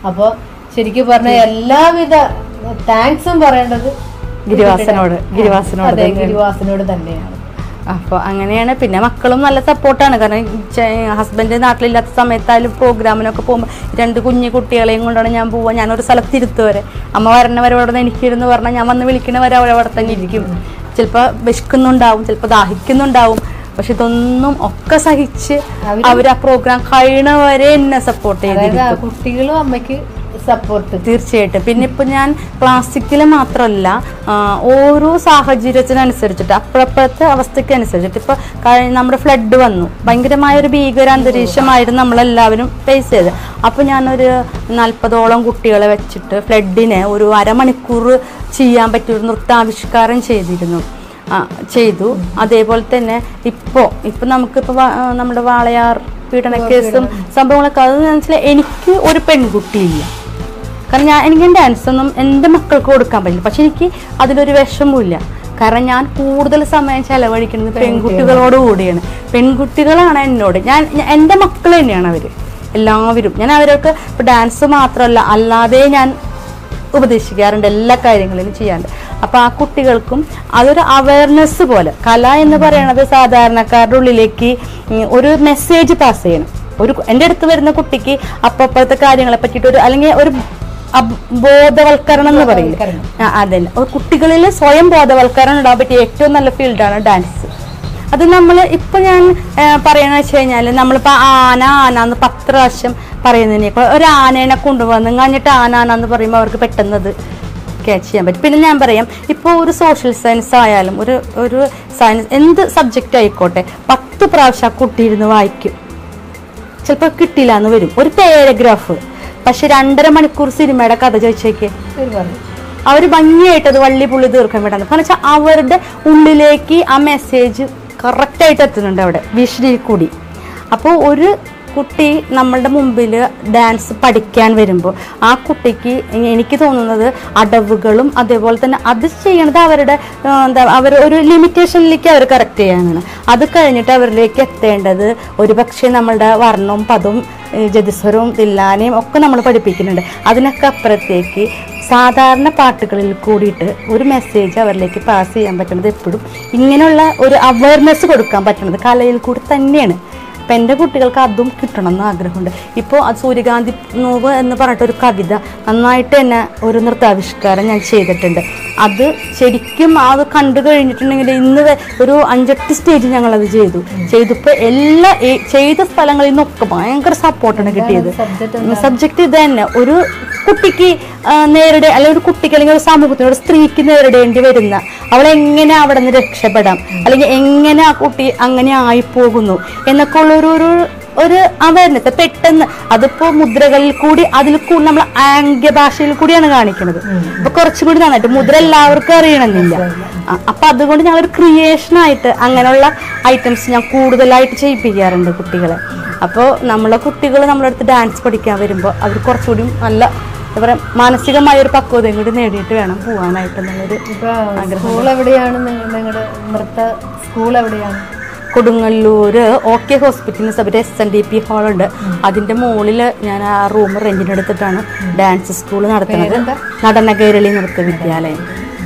അപ്പൊ ശരിക്കും പറഞ്ഞ എല്ലാവിധ താങ്ക്സും പറയേണ്ടത് ഗിരിവാസനോട് ഗിരിവാസനോട് അതെ തന്നെയാണ്. ഗിരിവാസനോട് തന്നെയാണ് അപ്പോൾ അങ്ങനെയാണ് പിന്നെ മക്കളും നല്ല സപ്പോർട്ടാണ് കാരണം ഹസ്ബൻഡ് നാട്ടിലില്ലാത്ത സമയത്തായാലും പ്രോഗ്രാമിനൊക്കെ പോകുമ്പോൾ രണ്ട് കുഞ്ഞു കുട്ടികളെയും കൊണ്ടാണ് ഞാൻ പോവുക ഞാനൊരു സ്ഥലത്ത് ഇരുത്തുവരെ അമ്മ വരണവരെ അവിടെ നിന്ന് എനിക്കിരുന്ന് പറഞ്ഞാൽ ഞാൻ വന്ന് വിളിക്കണവരെ അവിടെ അവിടെ തന്നെ ഇരിക്കും ചിലപ്പോൾ വിശക്കുന്നുണ്ടാവും ചിലപ്പോൾ ദാഹിക്കുന്നുണ്ടാവും പക്ഷെ ഇതൊന്നും ഒക്കെ സഹിച്ച് അവര് അവർ ആ പ്രോഗ്രാം കഴിയണവരെ എന്നെ സപ്പോർട്ട് അതായത് ആ ചെയ്തിരിക്കും കുട്ടികളും അമ്മയ്ക്ക് സപ്പോർട്ട് തീർച്ചയായിട്ടും പിന്നെ ഇപ്പൊ ഞാൻ പ്ലാസ്റ്റിക്കിൽ മാത്രമല്ല ആ, ഓരോ സാഹചര്യത്തിനനുസരിച്ചിട്ട് അപ്പോഴപ്പോഴത്തെ അവസ്ഥയ്ക്ക് അനുസരിച്ചിട്ട് ഇപ്പൊ കഴിഞ്ഞ നമ്മുടെ ഫ്ലഡ് വന്നു ഭയങ്കരമായ ഒരു ഭീകര അന്തരീക്ഷമായിരുന്നു നമ്മളെല്ലാവരും ഫേസ് ചെയ്ത് അപ്പൊ ഞാനൊരു നാൽപ്പതോളം കുട്ടികളെ വെച്ചിട്ട് ഫ്ലഡിനെ ഒരു അരമണിക്കൂർ ചെയ്യാൻ പറ്റിയ ഒരു നൃത്താവിഷ്കാരം ചെയ്തിരുന്നു ആ, ചെയ്തു അതേപോലെ തന്നെ ഇപ്പോ ഇപ്പൊ നമുക്കിപ്പോ വാ- ആ, നമ്മുടെ വാളയാർ പീഡനക്കേസും സംഭവങ്ങളൊക്കെ അത് വെച്ചാൽ എനിക്ക് ഒരു പെൺകുട്ടിയില്ല കാരണം ഞാൻ എനിക്ക് ഡാൻസ് ഒന്നും എൻ്റെ മക്കൾക്ക് കൊടുക്കാൻ പറ്റില്ല പക്ഷെ എനിക്ക് അതിലൊരു വിഷമമില്ല കാരണം ഞാൻ കൂടുതൽ സമയം ചെലവഴിക്കുന്നത് പെൺകുട്ടികളോട് കൂടിയാണ് പെൺകുട്ടികളാണ് എന്നോട് ഞാൻ ഞാൻ- എൻ്റെ മക്കൾ തന്നെയാണ് അവർ എല്ലാവരും ഞാൻ അവരൊക്കെ ഇപ്പോൾ ഡാൻസ് മാത്രമല്ല അല്ലാതെ ഞാൻ ഉപദേശിക്കാറുണ്ട് എല്ലാ കാര്യങ്ങളിലും ചെയ്യാറുണ്ട് അപ്പോൾ ആ കുട്ടികൾക്കും അതൊരു അവയർനെസ് പോലെ കല എന്ന് പറയുന്നത് സാധാരണക്കാരുടെ ഉള്ളിലേക്ക് ഉം, ഒരു മെസ്സേജ് പാസ് ചെയ്യണം ഒരു എൻ്റെ അടുത്ത് വരുന്ന കുട്ടിക്ക് അപ്പപ്പോഴത്തെ കാര്യങ്ങളെ പറ്റിയിട്ട് ഒരു അല്ലെങ്കിൽ ഒരു അബ്- ബോധവൽക്കരണം എന്ന് പറയില്ല ബോധവൽക്കരണം. ആ, അതല്ല ഒരു കുട്ടികളിൽ സ്വയം ബോധവൽക്കരണം ഉണ്ടാകാൻ പറ്റിയ ഏറ്റവും നല്ല ഫീൽഡാണ് ഡാൻസ് അത് നമ്മൾ ഇപ്പൊ ഞാൻ പറയണ വെച്ച് കഴിഞ്ഞാൽ നമ്മളിപ്പോ ആന ആന എന്ന് പത്ത് പ്രാവശ്യം പറയുന്നതിനേക്കാൾ ഒരു ആനേനെ കൊണ്ടുവന്ന് കഴിഞ്ഞിട്ട് ആന ആന എന്ന് പറയുമ്പോൾ അവർക്ക് പെട്ടെന്ന് അത് ക്യാച്ച് ചെയ്യാൻ പറ്റും പിന്നെ ഞാൻ പറയാം ഇപ്പോൾ ഒരു സോഷ്യൽ സയൻസ് ആയാലും ഒരു ഒരു സയൻസ് എന്ത് സബ്ജക്റ്റ് ആയിക്കോട്ടെ പത്ത് പ്രാവശ്യം ആ കുട്ടി ഇരുന്ന് വായിക്കും ചിലപ്പോൾ കിട്ടില്ല എന്ന് വരും ഒരു പാരഗ്രാഫ് പക്ഷെ രണ്ടര മണിക്കൂർ സിനിമയുടെ കഥ ചോദിച്ചേക്കേ ഇവര് പറഞ്ഞു അവർ ഭംഗിയായിട്ട് അത് വള്ളി പുള്ളി തീർക്കാൻ വിടുന്നത് കാരണം വെച്ചാൽ അവരുടെ ഉള്ളിലേക്ക് ആ മെസ്സേജ് കറക്റ്റായിട്ട് എത്തുന്നുണ്ട് അവിടെ വിഷനിൽ കൂടി അപ്പോൾ ഒരു കുട്ടി നമ്മളുടെ മുമ്പിൽ ഡാൻസ് പഠിക്കാൻ വരുമ്പോൾ ആ കുട്ടിക്ക് എനിക്ക് തോന്നുന്നത് അടവുകളും അതേപോലെ തന്നെ അത് ചെയ്യണത് അവരുടെ ആ, എന്താ അവർ ഒരു ലിമിറ്റേഷനിലേക്ക് അവർ കറക്റ്റ് ചെയ്യാനാണ് അത് കഴിഞ്ഞിട്ട് അവരിലേക്ക് എത്തേണ്ടത് ഒരുപക്ഷെ നമ്മളുടെ വർണ്ണവും പദവും ഏ, ജതിസ്വരവും തില്ലാനയും ഒക്കെ നമ്മൾ പഠിപ്പിക്കുന്നുണ്ട് അതിനൊക്കെ അപ്പുറത്തേക്ക് സാധാരണ പാട്ടുകളിൽ കൂടിയിട്ട് ഒരു മെസ്സേജ് അവരിലേക്ക് പാസ് ചെയ്യാൻ പറ്റുന്നത് എപ്പോഴും ഇങ്ങനെയുള്ള ഒരു അവയർനെസ് കൊടുക്കാൻ പറ്റുന്നത് കലയിൽ കൂടി തന്നെയാണ് അപ്പം എൻ്റെ കുട്ടികൾക്ക് അതും കിട്ടണം എന്ന് ആഗ്രഹമുണ്ട് ഇപ്പോൾ അത് സൂര്യകാന്തി നോവ് എന്ന് പറഞ്ഞിട്ടൊരു കവിത നന്നായിട്ട് തന്നെ ഒരു നൃത്താവിഷ്കാരം ഞാൻ ചെയ്തിട്ടുണ്ട് അത് ശരിക്കും അത് കണ്ടു കഴിഞ്ഞിട്ടുണ്ടെങ്കിൽ ഇന്ന് വെ- ഒരു അഞ്ചെട്ട് സ്റ്റേജ് ഞങ്ങളത് ചെയ്തു ചെയ്തപ്പോൾ എല്ലാ ഈ- ചെയ്ത സ്ഥലങ്ങളിൽ നിന്നൊക്കെ ഭയങ്കര സപ്പോർട്ടാണ് കിട്ടിയത് സബ്ജക്റ്റ് സബ്ജക്റ്റ് ഇത് തന്നെ ഒരു കുട്ടിക്ക് ആ, നേരിടേ അല്ലെങ്കിൽ ഒരു കുട്ടിക്ക് അല്ലെങ്കിൽ ഒരു സമൂഹത്തിന് ഒരു സ്ത്രീക്ക് നേരിടേണ്ടി വരുന്ന അവളെ എങ്ങനെ അവിടെ നിന്ന് രക്ഷപ്പെടാം അല്ലെങ്കിൽ എങ്ങനെ ആ കുട്ടി അങ്ങനെ ആയി പോകുന്നു എന്നൊക്കെ ഉള്ള ഒരു ഒരു ഒരു അവയർനെസ് പെട്ടെന്ന് അതിപ്പോ മുദ്രകളിൽ കൂടി അതിൽ കൂടി നമ്മൾ ആംഗ്യ ഭാഷയിൽ കൂടിയാണ് കാണിക്കുന്നത് അപ്പൊ കുറച്ചും കൂടി നന്നായിട്ട് മുദ്ര എല്ലാവർക്കും അറിയണമെന്നില്ല ആ, അപ്പൊ അതുകൊണ്ട് ഞാൻ ഒരു ക്രിയേഷൻ ആയിട്ട് അങ്ങനെയുള്ള ഐറ്റംസ് ഞാൻ കൂടുതലായിട്ട് ചെയ്യിപ്പിക്കാറുണ്ട് കുട്ടികളെ അപ്പോൾ നമ്മളെ കുട്ടികൾ നമ്മുടെ അടുത്ത് ഡാൻസ് പഠിക്കാൻ വരുമ്പോൾ അവർ കുറച്ചുകൂടി നല്ല എന്താ പറയാ മാനസികമായ ഒരു പക്വതയും കൂടി നേടിയിട്ട് വേണം പോകാനായിട്ട് എന്നുള്ളൊരു ഇപ്പൊ സ്കൂൾ എവിടെയാണ് നിങ്ങളുടെ നൃത്ത സ്കൂൾ എവിടെയാണ് കൊടുങ്ങല്ലൂര് ഓക്കെ ഹോസ്പിറ്റലിന് സബര് എസ് എൻ ഡി പി ഹാളുണ്ട് അതിന്റെ മുകളിൽ ഞാൻ ആ റൂം റെന്റിനെടുത്തിട്ടാണ് ഡാൻസ് സ്കൂൾ നടത്തുന്നത് പേരെന്താ? നടനകൈരളി നൃത്ത വിദ്യാലയം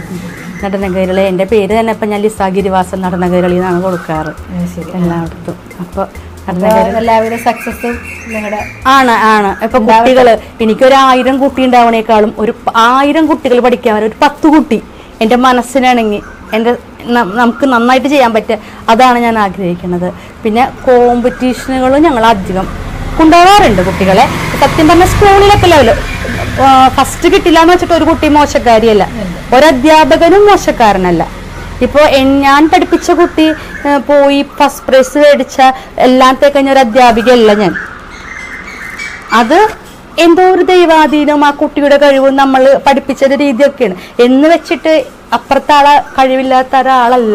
നടനകൈരളി എൻ്റെ പേര് തന്നെ ഇപ്പം ഞാൻ ലിസാ ഗിരിവാസൻ നടനകൈരളി എന്നാണ് കൊടുക്കാറ് ഉം, ശരി എല്ലായിടത്തും അപ്പോൾ അപ്പൊ എല്ലാവിധ സക്സസും നിങ്ങളുടെ ആണ് ആണ് ഇപ്പൊ കുട്ടികള് എനിക്കൊരു ആയിരം കുട്ടി ഉണ്ടാവണേക്കാളും ഒരു പ- ആയിരം കുട്ടികൾ പഠിക്കാൻ വരെ ഒരു പത്ത് കുട്ടി എൻ്റെ മനസ്സിനാണെങ്കിൽ എൻ്റെ ന- നമുക്ക് നന്നായിട്ട് ചെയ്യാൻ പറ്റുക അതാണ് ഞാൻ ആഗ്രഹിക്കുന്നത് പിന്നെ കോമ്പറ്റീഷനുകളും ഞങ്ങൾ അധികം കൊണ്ടുപോകാറുണ്ട് കുട്ടികളെ സത്യം പറഞ്ഞ സ്കൂളിലൊക്കെ ലെവല് ഫസ്റ്റ് കിട്ടില്ല എന്ന് വെച്ചിട്ട് ഒരു കുട്ടി മോശക്കാരിയല്ല ഒരധ്യാപകനും മോശക്കാരനല്ല ഇപ്പോൾ ഞാൻ പഠിപ്പിച്ച കുട്ടി ഏ, പോയി ഫസ്റ്റ് പ്രൈസ് മേടിച്ച എല്ലാത്തെ കഴിഞ്ഞ ഒരു അധ്യാപികയല്ല ഞാൻ അത് എന്തോ ഒരു ദൈവാധീനം ആ കുട്ടിയുടെ കഴിവും നമ്മൾ പഠിപ്പിച്ച രീതിയൊക്കെയാണ് എന്ന് വെച്ചിട്ട് അപ്പുറത്തെ ആളെ കഴിവില്ലാത്ത ഒരാളല്ല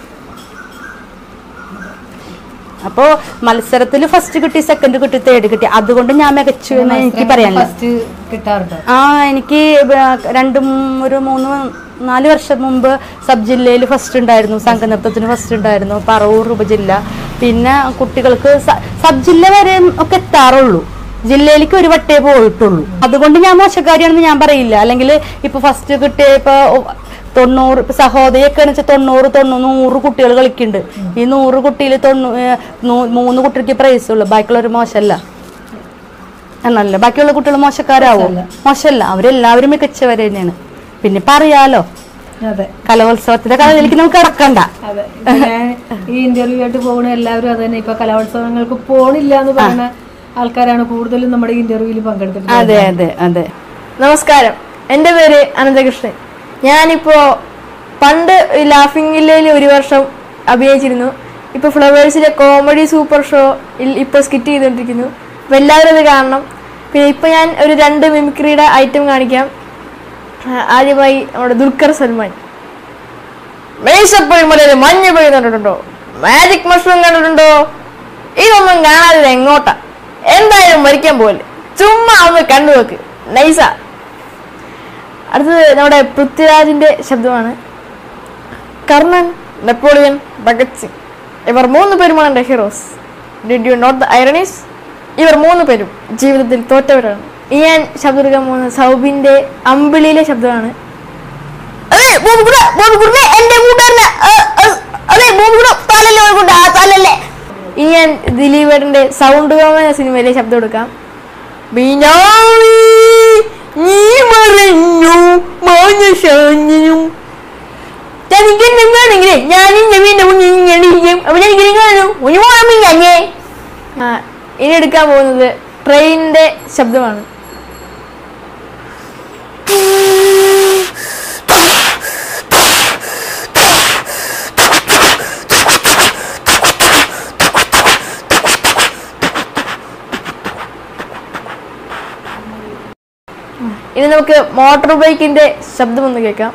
അപ്പോൾ മത്സരത്തിൽ ഫസ്റ്റ് കിട്ടി സെക്കൻഡ് കിട്ടി തേർഡ് കിട്ടി അതുകൊണ്ട് ഞാൻ മികച്ചു എന്ന് എനിക്ക് പറയാനില്ല ഫസ്റ്റ് കിട്ടാറുണ്ടോ ആ എനിക്ക് ബ- രണ്ട് മൂ- ഒരു മൂന്ന് നാല് വർഷം മുമ്പ് സബ് ജില്ലയിൽ ഫസ്റ്റ് ഉണ്ടായിരുന്നു സംഘനൃത്തത്തിന് ഫസ്റ്റ് ഉണ്ടായിരുന്നു പറവൂർ ഉപജില്ല പിന്നെ കുട്ടികൾക്ക് സ- സബ് ജില്ല വരെ ഒക്കെ എത്താറുള്ളൂ ജില്ലയിലേക്ക് ഒരു വട്ടേ പോയിട്ടുള്ളൂ അതുകൊണ്ട് ഞാൻ മോശക്കാരിയാണെന്ന് ഞാൻ പറയില്ല അല്ലെങ്കിൽ ഇപ്പൊ ഫസ്റ്റ് കിട്ടിയ ഇപ്പൊ തൊണ്ണൂറ് ഇപ്പൊ സഹോദരിയൊക്കെ വെച്ചാൽ തൊണ്ണൂറ് തൊണ്ണൂറ് നൂറ് കുട്ടികൾ കളിക്കുന്നുണ്ട് ഈ നൂറ് കുട്ടിയിൽ തൊണ്ണൂ ഏഹ് നൂ- മൂന്ന് കുട്ടിക്ക് പ്രൈസ് ഉള്ളു ബാക്കിയുള്ളവർ മോശമല്ല എന്നല്ല ബാക്കിയുള്ള കുട്ടികൾ മോശക്കാരാവും മോശമല്ല അവരെല്ലാവരും മികച്ചവർ തന്നെയാണ് പിന്നെ പറയാലോ അതെ കലോത്സവത്തിന്റെ കഥയിലേക്ക് നമുക്ക് കിടക്കണ്ട അതെ ഇപ്പൊ ഞാൻ ഈ ഇന്റർവ്യൂ ആയിട്ട് പോകുന്ന എല്ലാവരും അത് തന്നെ ഇപ്പൊ കലോത്സവങ്ങൾക്ക് പോണില്ല എന്ന് പറയുന്ന ആൾക്കാരാണ് കൂടുതലും നമ്മുടെ ഇന്റർവ്യൂവിൽ പങ്കെടുത്തിട്ടുള്ളത് അതെ അതെ അതെ നമസ്കാരം എൻ്റെ പേര് അനന്തകൃഷ്ണൻ ഞാനിപ്പോൾ പണ്ട് ലാഫിംഗ് വില്ലയിൽ ഒരു വർഷം അഭിനയിച്ചിരുന്നു ഇപ്പോൾ ഫ്ലവേഴ്സിലെ കോമഡി സൂപ്പർ ഷോ ഇപ്പോൾ സ്കിറ്റ് ചെയ്തുകൊണ്ടിരിക്കുന്നു അപ്പോൾ എല്ലാവരും അത് കാണണം പിന്നെ ഇപ്പോൾ ഞാൻ ഒരു രണ്ട് മിമിക്രിയുടെ ഐറ്റം കാണിക്കാം ആ, ആദ്യമായി നമ്മുടെ ദുൽഖർ സൽമാൻ മേശപ്പൊഴിമലയിൽ മഞ്ഞ് പെയ്ത് കണ്ടിട്ടുണ്ടോ മാജിക് മഷ്റൂം കണ്ടിട്ടുണ്ടോ ഇതൊന്നും കാണാതെ എങ്ങോട്ടാ എന്തായാലും മരിക്കാൻ പോലെ ചുമ്മാ ഒന്ന് കണ്ടുവെക്ക് നൈസാ അടുത്തത് നമ്മുടെ പൃഥ്വിരാജിന്റെ ശബ്ദമാണ് കർണൻ നെപ്പോളിയൻ ഭഗത് സിംഗ് ഇവർ മൂന്ന് പേരുമാണ് എൻ്റെ heroes did you not the ironies ഇവർ മൂന്ന് പേരും ജീവിതത്തിൽ തോറ്റവരാണ് ഈ ഞാൻ ശബ്ദം എടുക്കാൻ പോകുന്നത് സൗബിന്റെ അമ്പിളിയിലെ ശബ്ദമാണ് അതെ ബോബുകുട ബോബുകുടനെ എന്റെ കൂട്ടുകാരനെ ആ, ആ, അതെ ബോബുകുട തലല്ലേ ബോബുകുട ആ തലല്ലേ ഇനി ഞാൻ ദിലീപേട്ടന്റെ സൗണ്ട് എന്ന സിനിമയിലെ ശബ്ദം എടുക്കാം ബിനാമി, നീ മറഞ്ഞു മാനസാന്യം തനിക്ക് വേണമെങ്കിലേ ഞാനും നവീന്റെ മുന്നിൽ ഇങ്ങനെ ഇരിക്കും. അപ്പൊ ഞാൻ ഇങ്ങനെ കാണും. ഒരു ഓർമ്മയില്ല അല്ലേ? ആ, ഇനി എടുക്കാൻ പോകുന്നത് ട്രെയിനിന്റെ ശബ്ദമാണ് ഇനി നമുക്ക് മോട്ടോർ ബൈക്കിന്റെ ശബ്ദം ഒന്ന് കേൾക്കാം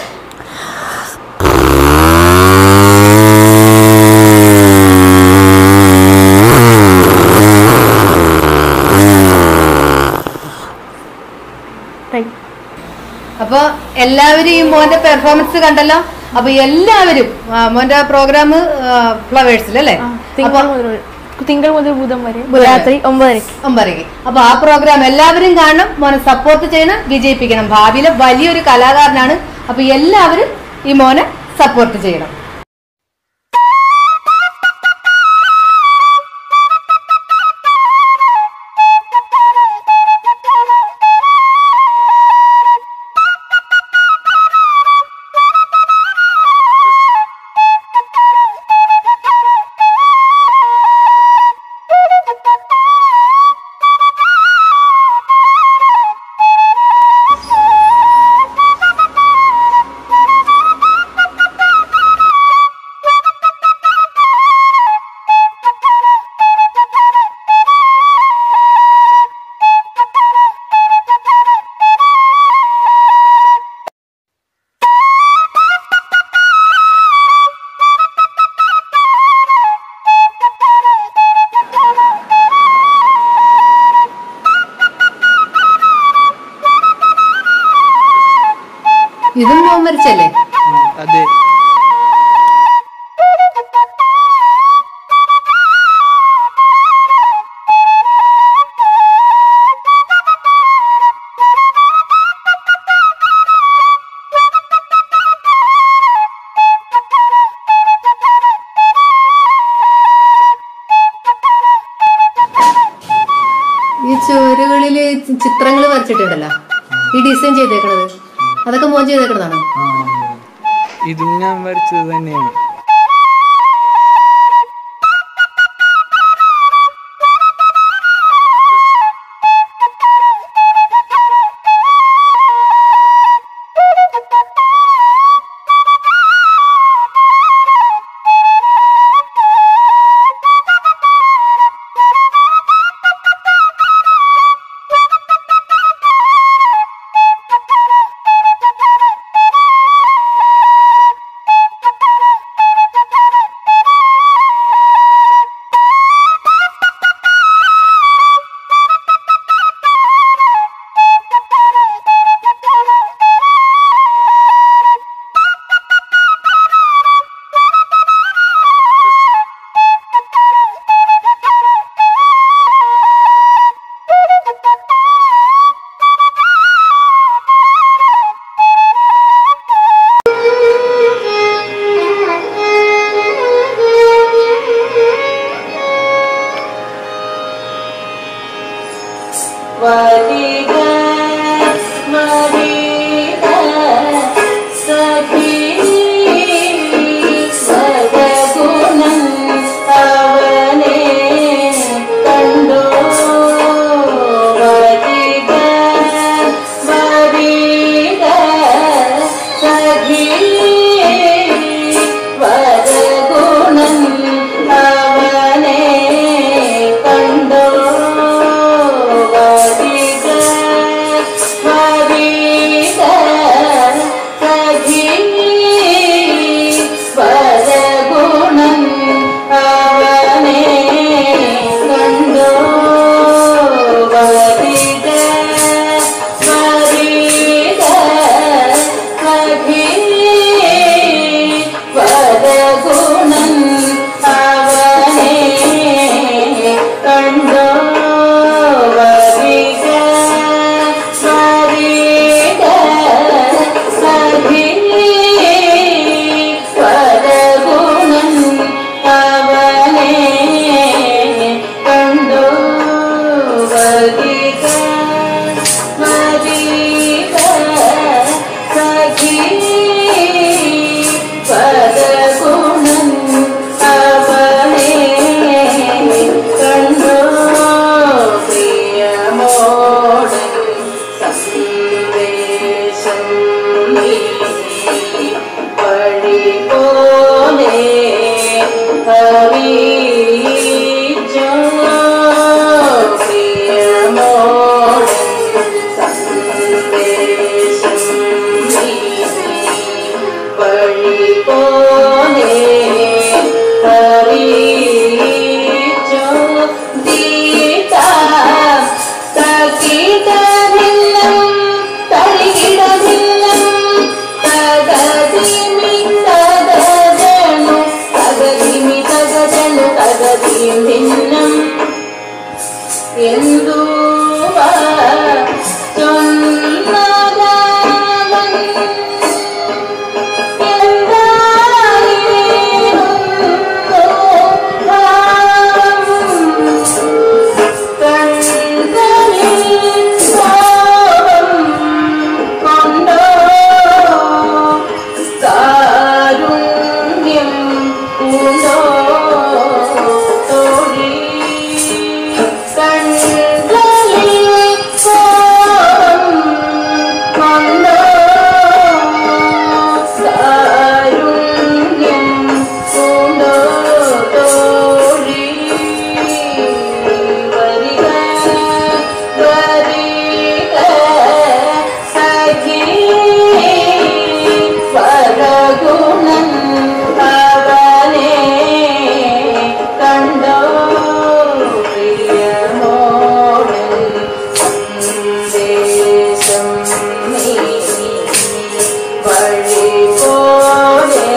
Thank you. അപ്പൊ എല്ലാവരും ഈ മോന്റെ പെർഫോമൻസ് കണ്ടല്ലോ അപ്പൊ എല്ലാവരും ആ, മോന്റെ പ്രോഗ്രാം ഫ്ലവേഴ്സിൽ അല്ലേ തിങ്കൾ മുതൽ തിങ്കൾ മുതൽ ബുധൻ വരെ രാത്രി ഒമ്പതരയ്ക്ക് ഒമ്പരയ്ക്ക് അപ്പൊ ആ പ്രോഗ്രാം എല്ലാവരും കാണണം മോനെ സപ്പോർട്ട് ചെയ്യണം വിജയിപ്പിക്കണം ഭാവിയിലെ വലിയൊരു കലാകാരനാണ് അപ്പൊ എല്ലാവരും ഈ മോനെ സപ്പോർട്ട് ചെയ്യണം ഇതും മോൻ മരിച്ചല്ലേ അതെ ഈ ചുവരുകളില് ചിത്രങ്ങൾ വരച്ചിട്ടുണ്ടല്ലോ ഈ ഡിസൈൻ ചെയ്തേക്കണത് അതൊക്കെ മോൻ ചെയ്തേക്കണതാണോ ആ ഇതും ഞാൻ വരച്ചത് തന്നെയാണ് ഗുണം അവനെ കണ്ടോ വരിക വരിക സഖി വരഗുണം അവനെ കണ്ടോ വരിക വരിക സഖി വരഗുണം അവനെ കണ്ടോ വരിക വരിക സഖി പദഗുണം അവനെ കണ്ടോ പ്രിയമോട് സന്ദേശം നീ വഴി പോലെ ഹരിച്ചോ പ്രിയമോട് സന്ദേശം നീ വഴി പോലെ ഹരിച്ചോ ദീതാ തകിടമില്ലം തരികിടമില്ലം തകതിമി തകജണു തകതിമി തകജണു തകതിയും ഭിന്നം എന്തുവ ചൊന്നതാവൻ കണ്ടോ പ്രിയമോട് സന്ദേശം നീ വഴി പോലെ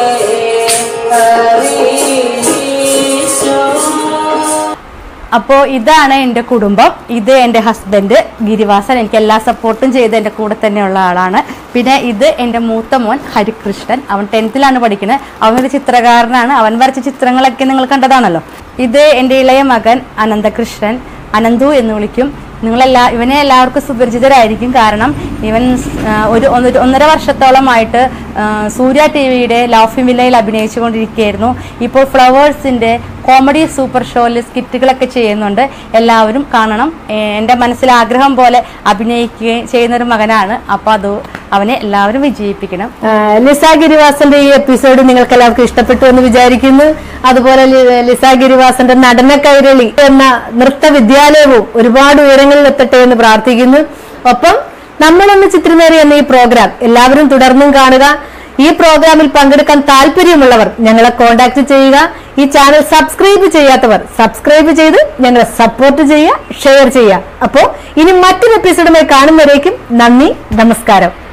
അറിയിച്ചോ അപ്പോൾ ഇതാണ് എൻ്റെ കുടുംബം ഇത് എൻ്റെ ഹസ്ബൻഡ് ഗിരിവാസൻ എനിക്ക് എല്ലാ സപ്പോർട്ടും ചെയ്ത് എൻ്റെ കൂടെ തന്നെയുള്ള ആളാണ് പിന്നെ ഇത് എൻ്റെ മൂത്ത മോൻ ഹരികൃഷ്ണൻ അവൻ ടെൻത്തിലാണ് പഠിക്കുന്നത് അവൻ ഒരു ചിത്രകാരനാണ് അവൻ വരച്ച ചിത്രങ്ങളൊക്കെ നിങ്ങൾ കണ്ടതാണല്ലോ ഇത് എൻ്റെ ഇളയ മകൻ അനന്തകൃഷ്ണൻ അനന്തു എന്ന് വിളിക്കും നിങ്ങളെല്ലാ ഇവനെ എല്ലാവർക്കും സുപരിചിതരായിരിക്കും കാരണം ഇവൻ ആ, ഒരു ഒന്ന് ഒന്നര വർഷത്തോളമായിട്ട് ആ, സൂര്യ ടി വിയുടെ ലാഫി വില്ലയിൽ അഭിനയിച്ചു കൊണ്ടിരിക്കുകയായിരുന്നു ഇപ്പോൾ ഫ്ലവേഴ്സിൻ്റെ കോമഡി സൂപ്പർ ഷോയിൽ സ്കിറ്റുകളൊക്കെ ചെയ്യുന്നുണ്ട് എല്ലാവരും കാണണം ഏ, എൻ്റെ മനസ്സിൽ ആഗ്രഹം പോലെ അഭിനയിക്കുകയും ചെയ്യുന്നൊരു മകനാണ് അപ്പോൾ അത് അവനെ എല്ലാവരും വിജയിപ്പിക്കണം ലിസ ഗിരിവാസന്റെ ഈ എപ്പിസോഡ് നിങ്ങൾക്ക് എല്ലാവർക്കും ഇഷ്ടപ്പെട്ടു എന്ന് വിചാരിക്കുന്നു അതുപോലെ ലി- ലിസ ഗിരിവാസന്റെ നടന കൈരളി എന്ന നൃത്ത വിദ്യാലയവും ഒരുപാട് ഉയരങ്ങളിൽ എത്തട്ടെ എന്ന് പ്രാർത്ഥിക്കുന്നു ഒപ്പം നമ്മളൊന്ന് ചിത്രനേറി എന്ന ഈ പ്രോഗ്രാം എല്ലാവരും തുടർന്നും കാണുക ഈ പ്രോഗ്രാമിൽ പങ്കെടുക്കാൻ താല്പര്യമുള്ളവർ ഞങ്ങളെ കോൺടാക്ട് ചെയ്യുക ഈ ചാനൽ സബ്സ്ക്രൈബ് ചെയ്യാത്തവർ സബ്സ്ക്രൈബ് ചെയ്ത് ഞങ്ങളെ സപ്പോർട്ട് ചെയ്യുക ഷെയർ ചെയ്യുക അപ്പോ ഇനി മറ്റൊരു എപ്പിസോഡുമായി കാണുമ്പോഴേക്കും നന്ദി നമസ്കാരം